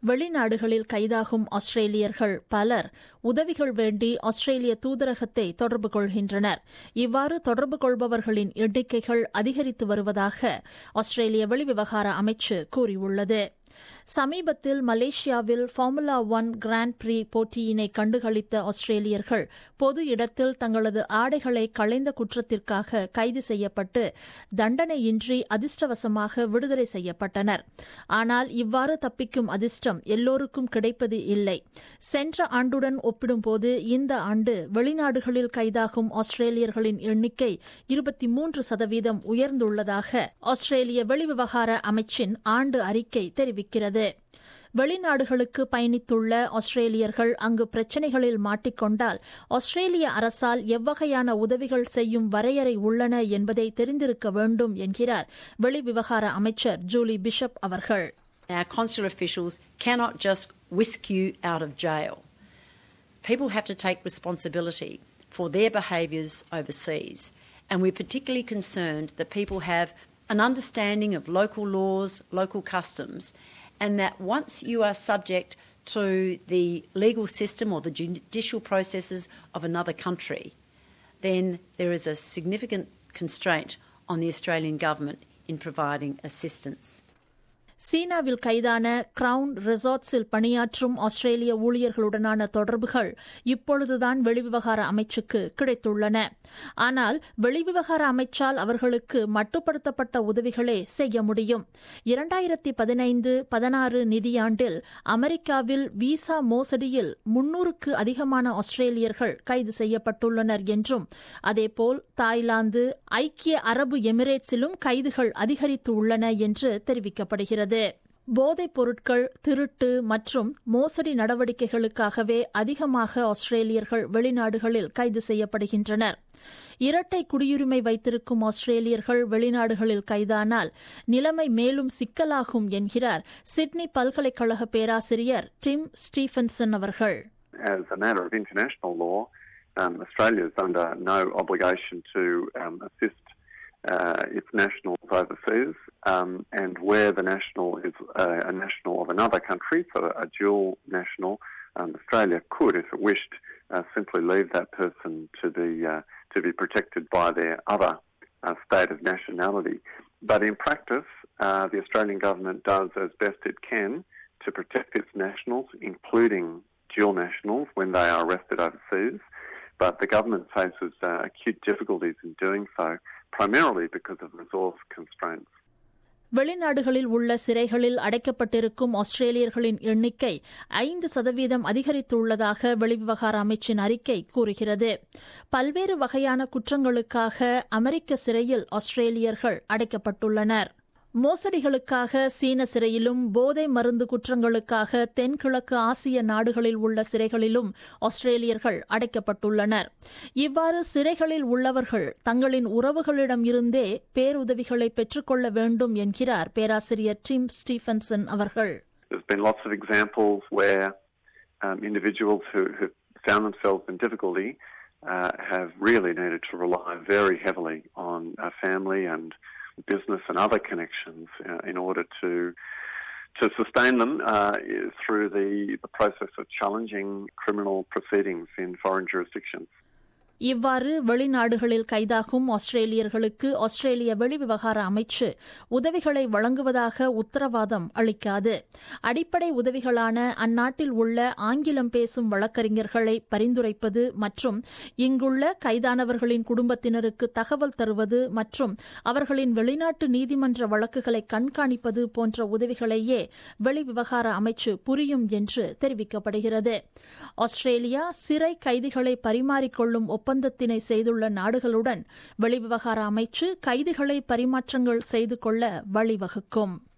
வெளிநாடுகளில் கைதாகும் ஆஸ்திரேலியர்கள் பலர் உதவிகள் வேண்டி ஆஸ்திரேலிய தூதரகத்தை தொடர்பு கொள்கின்றனர் இவ்வாறு தொடர்பு கொள்பவர்களின் எண்ணிக்கைகள் அதிகரித்து வருவதாக ஆஸ்திரேலிய வெளிவிவகார அமைச்சு கூறியுள்ளது சமீபத்தில் மலேசியாவில் ஃபார்முலா ஒன் கிராண்ட் பிரீ போட்டியினை கண்டுகளித்த ஆஸ்திரேலியர்கள் பொது இடத்தில் தங்களது ஆடைகளை களைந்த குற்றத்திற்காக கைது செய்யப்பட்டு தண்டனையின்றி அதிர்ஷ்டவசமாக விடுதலை செய்யப்பட்டனர் ஆனால் இவ்வாறு தப்பிக்கும் அதிர்ஷ்டம் எல்லோருக்கும் கிடைப்பது இல்லை சென்ற ஆண்டுடன் ஒப்பிடும்போது இந்த ஆண்டு வெளிநாடுகளில் கைதாகும் ஆஸ்திரேலியர்களின் எண்ணிக்கை இருபத்தி மூன்று சதவீதம் உயர்ந்துள்ளதாக ஆஸ்திரேலிய வெளிவிவகார அமைச்சின் ஆண்டு அறிக்கை தெரிவிக்கிறது வெளிநாடுகளுக்கு பயணித்துள்ள ஆஸ்திரேலியர்கள் அங்கு பிரச்சினைகளில் மாட்டிக்கொண்டால் ஆஸ்திரேலிய அரசால் எவ்வகையான உதவிகள் செய்யும் வரையறை உள்ளன என்பதை தெரிந்திருக்க வேண்டும் என்கிறார் வெளிவிவகார அமைச்சர் ஜூலி பிஷப் அவர்கள் Our consular officials cannot just whisk you out of jail. People have to take responsibility for their behaviours overseas. And we're particularly concerned that people have an understanding of local laws, local customs, and that once you are subject to the legal system or the judicial processes of another country, then there is a significant constraint on the Australian government in providing assistance. சீனாவில் கைதான crown ரிசார்ட்ஸில் பணியாற்றும் ஆஸ்திரேலிய ஊழியர்களுடனான தொடர்புகள் இப்பொழுதுதான் வெளிவிவகார அமைச்சுக்கு கிடைத்துள்ளன ஆனால் வெளிவிவகார அமைச்சால் அவர்களுக்கு மட்டுப்படுத்தப்பட்ட உதவிகளே செய்ய முடியும் இரண்டாயிரத்தி பதினைந்து பதினாறு நிதியாண்டில் அமெரிக்காவில் விசா மோசடியில் முன்னூறுக்கு அதிகமான ஆஸ்திரேலியர்கள் கைது செய்யப்பட்டுள்ளனர் என்றும் அதேபோல் தாய்லாந்து ஐக்கிய அரபு எமிரேட்ஸிலும் கைதுகள் அதிகரித்து உள்ளன என்று தெரிவிக்கப்படுகிறது போதைப் பொருட்கள் திருட்டு மற்றும் மோசடி நடவடிக்கைகளுக்காகவே அதிகமாக ஆஸ்திரேலியர்கள் வெளிநாடுகளில் கைது செய்யப்படுகின்றனர் இரட்டை குடியுரிமை வைத்திருக்கும் ஆஸ்திரேலியர்கள் வெளிநாடுகளில் கைதானால் நிலைமை மேலும் சிக்கலாகும் என்கிறார் சிட்னி பல்கலைக்கழக பேராசிரியர் டிம் ஸ்டீஃபன்சன் அவர்கள் As a matter of international law, um, Australia is under no obligation to um, assist uh, its nationals overseas, um, and where the national is a, a, national of another country, so a dual national, um, Australia could, if it wished, uh, simply leave that person to be uh, to be protected by their other state of nationality. But in practice, the Australian government does as best it can to protect its nationals, including dual nationals, when they are arrested overseas. But the government faces acute difficulties in doing so. primarily because of resource constraints. வெளிநாடுகளில் உள்ள சிறைகளில் அடைக்கப்பட்டிருக்கும் ஆஸ்திரேலியர்களின் எண்ணிக்கை ஐந்து சதவீதம் அதிகரித்துள்ளதாக வெளிவிவகார அமைச்சின் அறிக்கை கூறுகிறது பல்வேறு வகையான குற்றங்களுக்காக அமெரிக்க சிறையில் ஆஸ்திரேலியர்கள் அடைக்கப்பட்டுள்ளனர் மோசடிகளுக்காக சீன சிறையிலும் போதை மருந்து குற்றங்களுக்காக தென்கிழக்கு ஆசிய நாடுகளில் உள்ள சிறைகளிலும் ஆஸ்திரேலியர்கள் அடைக்கப்பட்டுள்ளனர் இவ்வாறு சிறைகளில் உள்ளவர்கள் தங்களின் உறவுகளிடம் இருந்தே பேருதவிகளை பெற்றுக்கொள்ள வேண்டும் என்கிறார் பேராசிரியர் டிம் ஸ்டீஃபன்சன் அவர்கள் There's been lots of examples where um, individuals who have found themselves in difficulty uh, have really needed to rely very heavily on uh, family and business and other connections uh, in order to to sustain them uh, through the, the process of challenging criminal proceedings in foreign jurisdictions. இவ்வாறு வெளிநாடுகளில் கைதாகும் ஆஸ்திரேலியர்களுக்கு ஆஸ்திரேலிய வெளிவிவகார அமைச்சு உதவிகளை வழங்குவதாக உத்தரவாதம் அளிக்காது அடிப்படை உதவிகளான அந்நாட்டில் உள்ள ஆங்கிலம் பேசும் வழக்கறிஞர்களை பரிந்துரைப்பது மற்றும் இங்குள்ள கைதானவர்களின் குடும்பத்தினருக்கு தகவல் தருவது மற்றும் அவர்களின் வெளிநாட்டு நீதிமன்ற வழக்குகளை கண்காணிப்பது போன்ற உதவிகளையே வெளிவிவகார அமைச்சு புரியும் என்று தெரிவிக்கப்படுகிறது ஆஸ்திரேலியா சிறை கைதிகளை பரிமாறிக்கொள்ளும் ஒப்பந்தத்தினை செய்துள்ள நாடுகளுடன் வெளிவிவகார அமைச்சு கைதிகளை பரிமாற்றங்கள் செய்து கொள்ள வழிவகுக்கும்